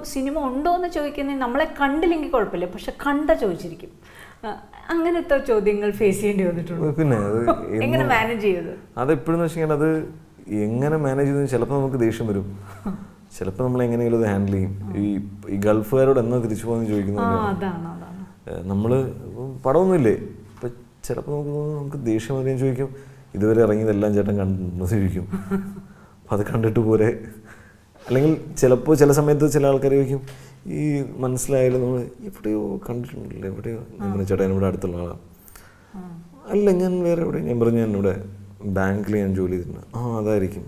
Cinema ഉണ്ടോ എന്ന് ചോദിക്കുന്നത് നമ്മളെ കണ്ടില്ലെങ്കിൽ കുഴപ്പമില്ല പക്ഷെ കണ്ട ചോദിച്ചിരിക്കും ആ, അങ്ങനത്തെ ചോദ്യങ്ങൾ ഫേസ് ചെയ്യേണ്ടി വന്നിട്ടുണ്ട് പിന്നെ അത് എങ്ങനെ മാനേജ് ചെയ്തത് അതെപ്പോഴെന്ന് വെച്ച് കഴിഞ്ഞാൽ അത് എങ്ങനെ മാനേജ് ചെയ്തെന്ന് ചിലപ്പോൾ നമുക്ക് ദേഷ്യം വരും ചിലപ്പോൾ നമ്മൾ എങ്ങനെയെങ്കിലും അത് ഹാൻഡിൽ ചെയ്യും ഈ ഈ ഗൾഫുകാരോട് എന്നാ തിരിച്ചു പോകുന്നത് ആ ചോദിക്കുന്നത് അതാണ് അതാണ് നമ്മൾ പടമൊന്നുമില്ലേ ഇപ്പം ചിലപ്പോൾ നമുക്ക് തോന്നും നമുക്ക് ദേഷ്യം വരെയും ചോദിക്കും ഇതുവരെ ഇറങ്ങിയതെല്ലാം ചേട്ടൻ കണ്ടു ചോദിക്കും അപ്പം അത് കണ്ടിട്ട് പോരെ അല്ലെങ്കിൽ ചിലപ്പോൾ ചില സമയത്ത് ചില ആൾക്കാർ ചോദിക്കും ഈ മനസ്സിലായാലും നമ്മൾ എവിടെയോ കണ്ടിട്ടുണ്ടല്ലോ എവിടെയോ അങ്ങനെ ചേട്ടൻ ഇവിടെ അടുത്തുള്ള ആളാണ് അല്ല ഞാൻ വേറെ എവിടെ ഞാൻ പറഞ്ഞു ഞാൻ ഇവിടെ ബാങ്കിൽ ഞാൻ ജോലി ചെയ്തിട്ടുണ്ട് ആ അതായിരിക്കും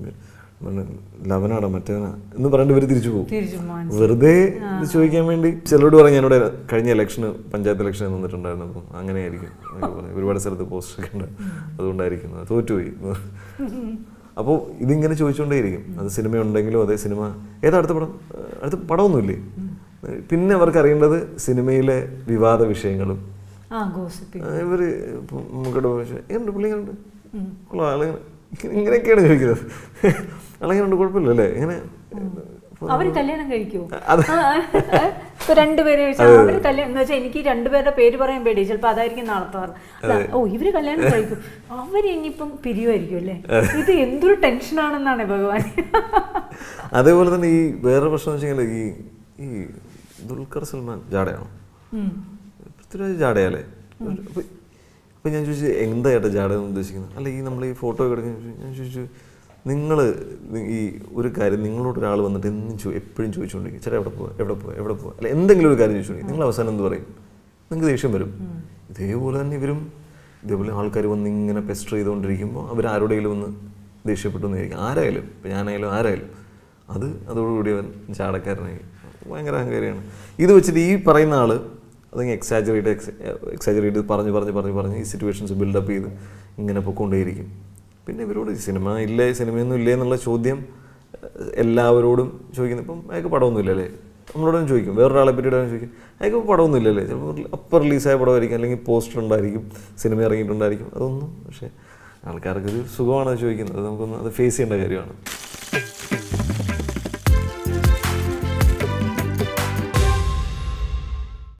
ലവനാടാ മറ്റേവനാ എന്ന് പറഞ്ഞിട്ട് ഇവർ തിരിച്ചു പോകും തിരിച്ചു പോകാൻ വെറുതെ ഇത് ചോദിക്കാൻ വേണ്ടി ചിലരോട് പറഞ്ഞു ഞാനിവിടെ കഴിഞ്ഞ ഇലക്ഷന് പഞ്ചായത്ത് ഇലക്ഷൻ നിന്നിട്ടുണ്ടായിരുന്നു അപ്പം അങ്ങനെയായിരിക്കും എന്നൊക്കെ പറഞ്ഞു. ഒരുപാട് സ്ഥലത്ത് പോസ്റ്റർ ഒക്കെ ഉണ്ട് അതുകൊണ്ടായിരിക്കും തോറ്റുപോയി അപ്പോൾ ഇതിങ്ങനെ ചോദിച്ചുകൊണ്ടേയിരിക്കും അത് സിനിമ ഉണ്ടെങ്കിലും അതേ സിനിമ ഏതാ അടുത്ത പടം ഏഹ് അടുത്ത പടമൊന്നുമില്ലേ പിന്നെ അവർക്ക് അറിയേണ്ടത് സിനിമയിലെ വിവാദ വിഷയങ്ങളും ആ ഗോസിപ്പിംഗ് ആ, ഇവര് ഇപ്പം നമുക്കിവിടെ എങ്ങനെയുണ്ട് പുള്ളി എങ്ങനെയുണ്ട് കൊള്ളാം ആളിങ്ങനെ ഇങ്ങനെയൊക്കെയാണ് ചോദിക്കുന്നത് ആളെങ്ങനെയുണ്ട് കുഴപ്പമില്ല അല്ലേ ഇങ്ങനെ അവര് കല്യാണം കഴിക്കുമോ അത് ഇപ്പൊ രണ്ടുപേരെ ചോദിച്ചാൽ അവര് കല്യാണം എന്ന് വെച്ചാൽ എനിക്ക് രണ്ടുപേരുടെ പേര് പറയാൻ പേടി ചിലപ്പോ അതായിരിക്കും നാളത്തെ വാർത്ത. അല്ല, ഓ ഇവര് കല്യാണം കഴിക്കും അവര് ഇനിയിപ്പം പിരിയുമായിരിക്കും അല്ലേ ഇത് എന്തൊരു ടെൻഷനാണെന്നാണ് ഭഗവാൻ അതേപോലെ തന്നെ ഈ വേറെ പ്രശ്നം എന്ന് വെച്ചാൽ ഈ ഈ ദുൽഖർ സൽമാൻ ജാടയാണോ ഉം. പൃഥ്വിരാജ് ജാടയല്ലേ അപ്പൊ അപ്പൊ ഞാൻ ചോദിച്ചു എന്താ ചേട്ടാ ജാട എന്ന് ഉദ്ദേശിക്കുന്നത് അല്ല ഈ നമ്മൾ ഈ ഫോട്ടോ ഒക്കെ എടുക്കുന്ന ഞാൻ ചോദിച്ചു നിങ്ങൾ ഈ ഒരു കാര്യം നിങ്ങളോട് ഒരാൾ വന്നിട്ട് എന്നും ചോ എപ്പോഴും ചോദിച്ചുകൊണ്ടിരിക്കും ചേട്ടാ എവിടെ പോവാ എവിടെ പോവാ എവിടെ പോവാ അല്ല എന്തെങ്കിലും ഒരു കാര്യം ചോദിച്ചുകൊണ്ടിരിക്കും നിങ്ങൾ അവസാനം എന്ത് പറയും നിങ്ങൾക്ക് ദേഷ്യം വരും ഇതേപോലെ തന്നെ ഇവരും ഇതേപോലെ ആൾക്കാർ വന്ന് ഇങ്ങനെ പെസ്റ്റർ ചെയ്തുകൊണ്ടിരിക്കുമ്പോൾ അവർ ആരോടെങ്കിലും ഒന്ന് ദേഷ്യപ്പെട്ടു എന്നായിരിക്കും ആരായാലും ഇപ്പം ഞാനായാലും ആരായാലും അത് അതോടുകൂടി അവൻ ചാടക്കാരനായി ഭയങ്കര അഹങ്കാരിയാണ് ഇത് വെച്ചിട്ട് ഈ പറയുന്ന ആള് അതങ്ങ് എക്സാജറേറ്റ് എക്സാജറേറ്റ് പറഞ്ഞ് പറഞ്ഞ് പറഞ്ഞ് പറഞ്ഞ് ഈ സിറ്റുവേഷൻസ് ബിൽഡപ്പ് ചെയ്ത് ഇങ്ങനെ പൊക്കോണ്ടേയിരിക്കും പിന്നെ ഇവരോട് ഈ സിനിമ ഇല്ലേ സിനിമയൊന്നും ഇല്ലേ എന്നുള്ള ചോദ്യം ഏഹ്, എല്ലാവരോടും ചോദിക്കുന്നത് ഇപ്പം അയാൾക്ക് പടമൊന്നും ഇല്ലല്ലേ നമ്മളോടും ചോദിക്കും വേറൊരാളെ പറ്റിയിട്ട് ചോദിക്കും അയാൾക്ക് പടമൊന്നും ഇല്ലല്ലേ ചിലപ്പോൾ അപ്പം റിലീസായ പടമായിരിക്കും അല്ലെങ്കിൽ പോസ്റ്റർ ഉണ്ടായിരിക്കും സിനിമ ഇറങ്ങിയിട്ടുണ്ടായിരിക്കും അതൊന്നും പക്ഷേ ആൾക്കാർക്ക് ഒരു സുഖമാണ് അത് ചോദിക്കുന്നത് അത് നമുക്കൊന്ന് അത് ഫേസ് ചെയ്യേണ്ട കാര്യമാണ്